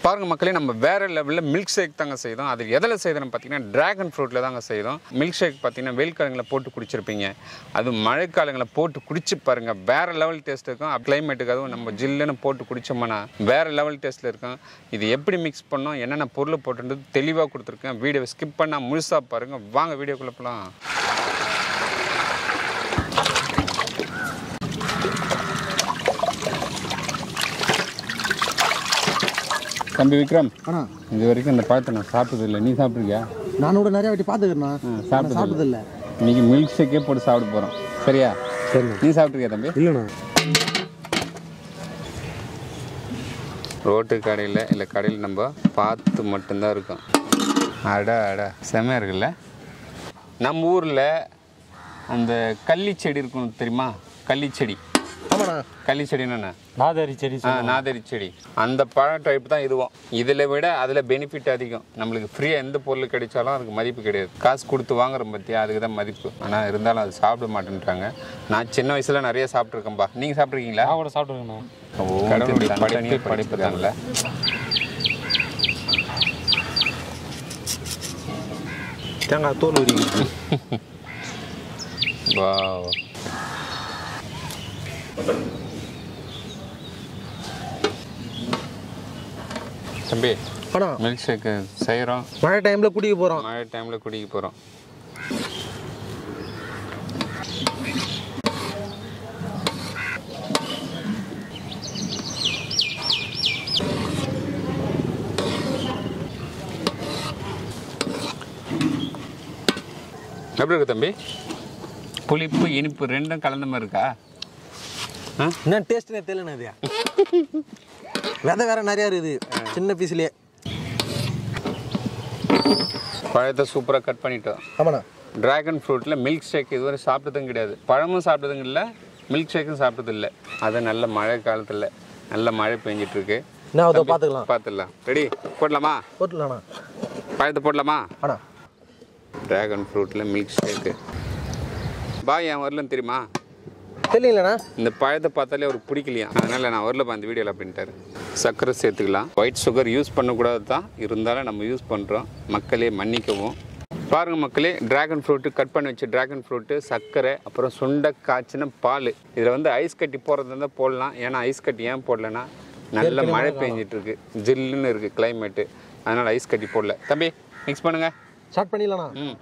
பாருங்க மக்களே நம்ம வேற லெவலில் மில்க் ஷேக் தாங்க செய்தோம் அது எதில் செய்தோம் பார்த்தீங்கன்னா டிராகன் ஃப்ரூட்டில் தாங்க செய்தோம் மில்க் ஷேக் பார்த்தீங்கன்னா வெயில் காலங்களில் போட்டு குடிச்சிருப்பீங்க அது மழைக்காலங்களில் போட்டு குடிச்சு பாருங்க வேற லெவல் டேஸ்ட் இருக்கும் கிளைமேட்டுக்கு அதுவும் நம்ம ஜில்லுன்னு போட்டு குடிச்சோம்னா வேற லெவல் டேஸ்ட்டில் இருக்கும் இது எப்படி மிக்ஸ் பண்ணோம் என்னென்ன பொருள் போட்டுன்றது தெளிவாக கொடுத்துருக்கேன் வீடியோவை ஸ்கிப் பண்ணால் முழுசாக பாருங்க வாங்க வீடியோக்குள்ளே போகலாம் தம்பி விக்ரம் அண்ணா இது வரைக்கும் இந்த பழத்தை நான் சாப்பிட்டது இல்லை நீ சாப்பிட்ருக்கியா நான் கூட நிறைய வாட்டி பார்த்துக்கிறேண்ணா சாப்பிட்டது சாப்பிட்டது இல்லை இன்னைக்கு மில்க் ஷேக்கே போட்டு சாப்பிட போகிறோம் சரியா சரிண்ணா நீ சாப்பிட்ருக்கியா தம்பி இல்லைண்ணா ரோட்டு கடையில் இல்லை கடையில் நம்ம பார்த்து மட்டும்தான் இருக்கும் அட அட செமையாக இருக்குல்ல நம்ம ஊரில் அந்த கள்ளி செடி இருக்கும் தெரியுமா கள்ளி செடி ஆமாண்ணா கள்ளி செடின்னு என்ன நாதாரி செடி ஆ நாதரி செடி அந்த பழம் டைப் தான் இதுவும் இதில் விட அதில் பெனிஃபிட் அதிகம் நம்மளுக்கு ஃப்ரீயாக எந்த பொருள் கிடைச்சாலும் அதுக்கு மதிப்பு கிடையாது காசு கொடுத்து வாங்குறோம் பற்றியா அதுக்கு தான் மதிப்பு ஆனால் இருந்தாலும் அது சாப்பிட மாட்டேன்றாங்க நான் சின்ன வயசில் நிறைய சாப்பிட்ருக்கேன்ப்பா நீங்கள் சாப்பிட்ருக்கீங்களா நான் கூட சாப்பிட்டுருக்கேண்ணா கடவுளுடைய படைப்பு படைப்புதான்ல தேங்காய் தோல் உரிங்க வாவ் தம்பி அண்ணா மில்க் ஷேக்கு செய்கிறோம் மழை டைமில் குடிக்க போகிறோம் மழை டைமில் குடிக்க போகிறோம் எப்படி இருக்கு தம்பி புளிப்பு இனிப்பு ரெண்டும் கலந்த மாதிரி இருக்கா ஆ என்ன டேஸ்ட்னே தெரியலண்ணா இது விதை வேற நிறையா இருக்குது சின்ன பீஸ்லேயே பழத்தை சூப்பராக கட் பண்ணிட்டோம் ஆமாண்ணா டிராகன் ஃப்ரூட்டில் மில்க் ஷேக் இதுவரை சாப்பிட்டதும் கிடையாது பழமும் சாப்பிட்டதும் இல்லை மில்க் ஷேக்கும் சாப்பிட்டது இல்லை அது நல்ல மழை காலத்தில் நல்ல மழை பெஞ்சிட்டு இருக்கு என்ன அதை பார்த்துக்கலாம் பார்த்துடலாம் ரெடி போடலாமா போட்டுலாண்ணா பழத்தை போடலாமா அண்ணா டிராகன் ஃப்ரூட்டில் மில்க் ஷேக்கு பாய் என் வரலன்னு தெரியுமா தெரியலண்ணா இந்த பழத்தை பார்த்தாலே அவருக்கு பிடிக்கலையா அதனால் நான் வரலப்பா இந்த வீடியோவில் அப்படின்ட்டாரு சர்க்கரை சேர்த்துக்கலாம் ஒயிட் சுகர் யூஸ் பண்ணக்கூடாது தான் இருந்தாலும் நம்ம யூஸ் பண்ணுறோம் மக்களே மன்னிக்கவும் பாருங்க மக்களே டிராகன் ஃப்ரூட்டு கட் பண்ணி வச்ச டிராகன் ஃப்ரூட்டு சர்க்கரை அப்புறம் சுண்டை காய்ச்சின பால் இதில் வந்து ஐஸ் கட்டி போடுறது இருந்தால் போடலாம் ஏன்னா ஐஸ் கட்டி ஏன் போடலன்னா நல்ல மழை பெஞ்சிட்டு இருக்கு ஜில்லுன்னு இருக்கு கிளைமேட்டு அதனால் ஐஸ் கட்டி போடல தம்பி மிக்ஸ் பண்ணுங்க ஸ்டார்ட் பண்ணிடலாண்ணா ம்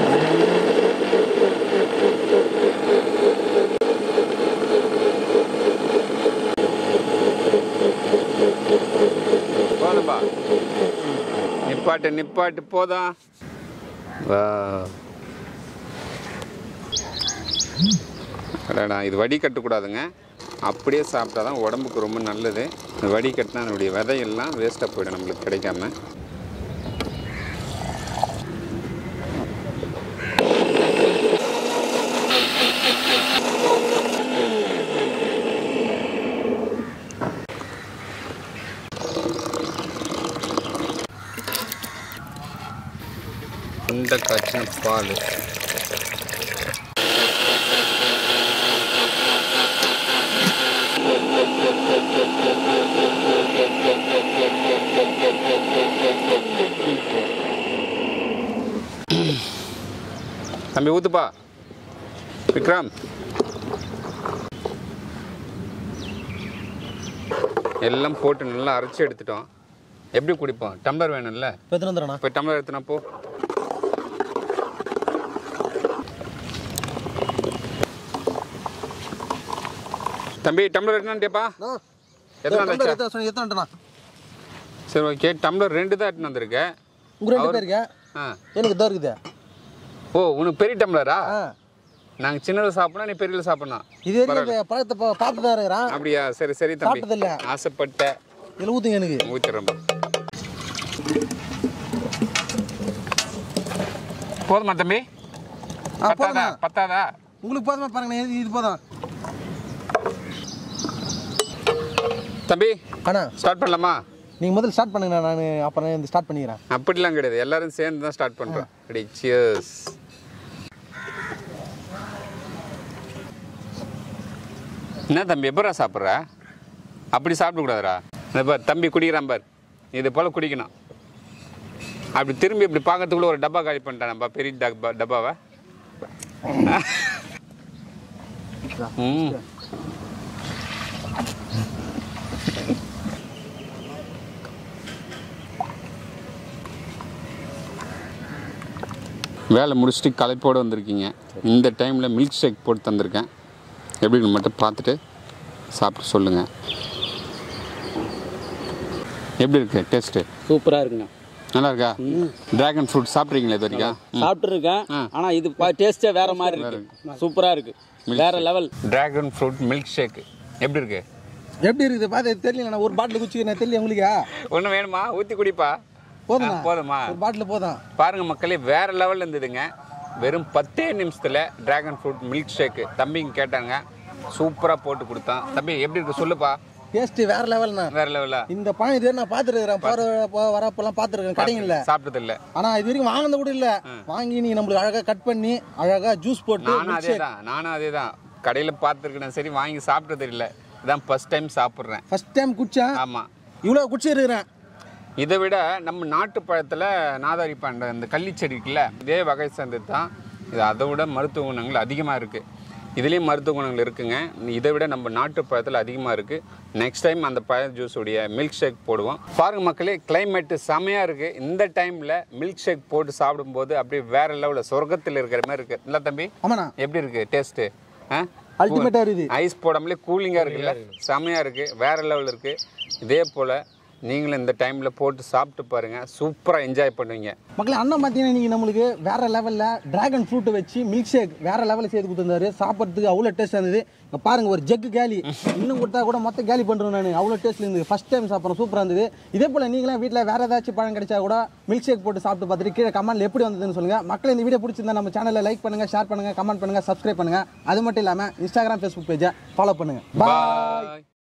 போதும்பா நிப்பாட்டு நிப்பாட்டு போதும் வா அடடா இது வடி கட்டக்கூடாதுங்க அப்படியே சாப்பிட்டா தான் உடம்புக்கு ரொம்ப நல்லது இந்த வடி கட்டினா அதனுடைய விதையெல்லாம் வேஸ்ட்டாக போயிடும் நம்மளுக்கு கிடைக்காம இந்த காய்ச்சின பால் தம்பி ஊத்துப்பா விக்ரம் எல்லாம் போட்டு நல்லா அரைச்சி எடுத்துட்டோம் எப்படி குடிப்போம் டம்ளர் வேணும்ல இப்போ எத்தனை வந்துடுறண்ணா போய் டம்ளர் எடுத்துனா போ தம்பி டம்ளர் எடுத்துனான்டேப்பா எத்தனை வந்துச்சா எத்தனை எத்தனைண்ணா சரி ஓகே டம்ளர் ரெண்டு தான் எடுத்துன்னு வந்திருக்கேன் உங்க ரெண்டு பேருக்கு ஆ எனக்கு இதோ இருக்குது ஓ உனக்கு பெரிய டம்ளரா ஆ நாங்கள் சின்னதில் சாப்பிடணும் நீ பெரியல சாப்பிடணும் இது வரைக்கும் இந்த பழத்தை பா- பார்த்து தான் இருக்கிறான் அப்படியா சரி சரி தம்பி சாப்பிட்டதில்ல. ஆசைப்பட்ட இதில் ஊற்றுங்க எனக்கு ஊற்றிடுறேன் போதுமா தம்பி ஆ பத்தாதா போதுண்ணா பத்தாதா உங்களுக்கு போதுமா பாருங்கண்ணா இது இது போதும் தம்பி அண்ணா ஸ்டார்ட் பண்ணலாமா நீங்கள் முதல்ல ஸ்டார்ட் பண்ணுங்கண்ணா நான் அப்புறம் இந்த ஸ்டார்ட் பண்ணிக்கிறேன் அப்படிலாம் கிடையாது எல்லாரும் சேர்ந்து தான் ஸ்டார்ட் பண்ணுறோம் ரெடி சியர்ஸ் என்ன தம்பி எப்பரா சாப்பிட்ற அப்படி சாப்பிடக்கூடாதுடா இந்த பார் தம்பி குடிக்கிறான் பார் இது போல் குடிக்கணும் அப்படி திரும்பி இப்படி பார்க்கறதுக்குள்ள ஒரு டப்பா காலி பண்ணிட்டேன் நம்ம பெரிய டப்பா டப்பாவை ம் வேலை முடிச்சுட்டு களைப்போடு வந்திருக்கீங்க இந்த டைமில் மில்க் ஷேக் போட்டு தந்திருக்கேன் எப்படின்னு மட்டும் பார்த்துட்டு சாப்பிட்டு சொல்லுங்கள் எப்படி இருக்கு டேஸ்ட்டு சூப்பரா இருக்குங்க நல்லா இருக்கா டிராகன் ஃப்ரூட் சாப்பிட்றீங்களா இது வரைக்கும் சாப்பிட்டு இருக்கேன் ஆனா இது டேஸ்டே வேற மாதிரி இருக்கு சூப்பரா இருக்கு வேற level dragon fruit milk shake எப்படி இருக்கு எப்படி இருக்குது பார்த்து தெரியல நான் ஒரு பாட்டில் குச்சிக்கிறேன் தெரியல உங்களுக்கு ஒன்றும் வேணுமா ஊற்றி குடிப்பா போதுமா ஆ, போதுமா ஒரு பாட்டில் போதும் பாருங்க மக்களே வேற லெவல்ல இருந்ததுங்க வெறும் பத்தே நிமிஷத்துல டிராகன் ஃப்ரூட் மில்க் ஷேக் தம்பிங்க கேட்டாங்க சூப்பரா போட்டு கொடுத்தான் தம்பி எப்படி இருக்கு சொல்லுப்பா டேஸ்ட் வேற லெவல்ண்ணா வேற லெவலா இந்த பழம் இது நான் பார்த்துருக்கிறேன் போற போ- வரப்பெல்லாம் பார்த்துருக்கேன் கடைங்கள்ல சாப்பிட்டது இல்ல ஆனா இது வரைக்கும் வாங்கினது கூட இல்ல வாங்கி நீ நம்மளுக்கு அழகா கட் பண்ணி அழகா ஜூஸ் போட்டு நானும் அதே தான் நானும் அதே தான் கடையில் பார்த்துருக்கேன் சரி வாங்கி சாப்பிட்டது இல்லை இதான் ஃபர்ஸ்ட் டைம் சாப்பிட்றேன் ஃபர்ஸ்ட் டைம் குடிச்சேன் ஆமாம் இவ்வளவு குடிச்சு இருக்கிறேன் இதை விட நம்ம நாட்டு பழத்தில் நாதாரி பண்ற இந்த கள்ளி செடி இருக்குல்ல இதே வகை சேர்ந்தது தான் இது அதை விட மருத்துவ குணங்கள் அதிகமாக இருக்குது இதுலேயும் மருத்துவ குணங்கள் இருக்குங்க இதை விட நம்ம நாட்டு பழத்தில் அதிகமாக இருக்குது நெக்ஸ்ட் டைம் அந்த பழ ஜூஸுடைய மில்க் ஷேக் போடுவோம் பாருங்க மக்களே கிளைமேட்டு செமையாக இருக்குது இந்த டைமில் மில்க் ஷேக் போட்டு சாப்பிடும்போது அப்படியே வேற லெவலில் சொர்க்கத்தில் இருக்கிற மாதிரி இருக்குது இல்லை தம்பி ஆமாண்ணா எப்படி இருக்கு டேஸ்ட்டு ஆ அல்டிமேட்டா இருக்குது ஐஸ் போடாமலே கூலிங்காக இருக்குல்ல செமையாக இருக்குது வேற லெவல் இருக்குது இதே போல் நீங்களும் இந்த டைமில் போட்டு சாப்பிட்டு பாருங்கள் சூப்பராக என்ஜாய் பண்ணுவீங்க மக்களே அண்ணன் பார்த்தீங்கன்னா நீங்கள் நம்மளுக்கு வேற லெவலில் டிராகன் ஃப்ரூட்டை வச்சு மில்க் ஷேக் வேற லெவலில் செய்து கொடுத்துருந்தாரு சாப்பிட்றதுக்கு அவ்வளோ டேஸ்ட் இருந்தது இங்கே பாருங்க ஒரு ஜக்கு கேலி இன்னும் கொடுத்தா கூட மொத்தம் கேலி பண்ணுறேன் நான் அவ்வளோ டேஸ்ட்ல இருந்தது ஃபர்ஸ்ட் டைம் சாப்பிட்றேன் சூப்பராக இருந்தது இதே போல் நீங்களும் வீட்டில் வேற ஏதாச்சும் பழம் கிடைச்சா கூட மில்க் ஷேக் போட்டு சாப்பிட்டு பார்த்துட்டு கீழே கமெண்ட்ல எப்படி வந்ததுன்னு சொல்லுங்க மக்கள் இந்த வீடியோ பிடிச்சிருந்தா நம்ம சேனலை லைக் பண்ணுங்க ஷேர் பண்ணுங்க கமெண்ட் பண்ணுங்க சப்ஸ்கிரைப் பண்ணுங்க அது மட்டும் இல்லாமல் இன்ஸ்டாகிராம் ஃபேஸ்புக் பேஜை ஃபாலோ பண்ணுங்க பாய் பாய்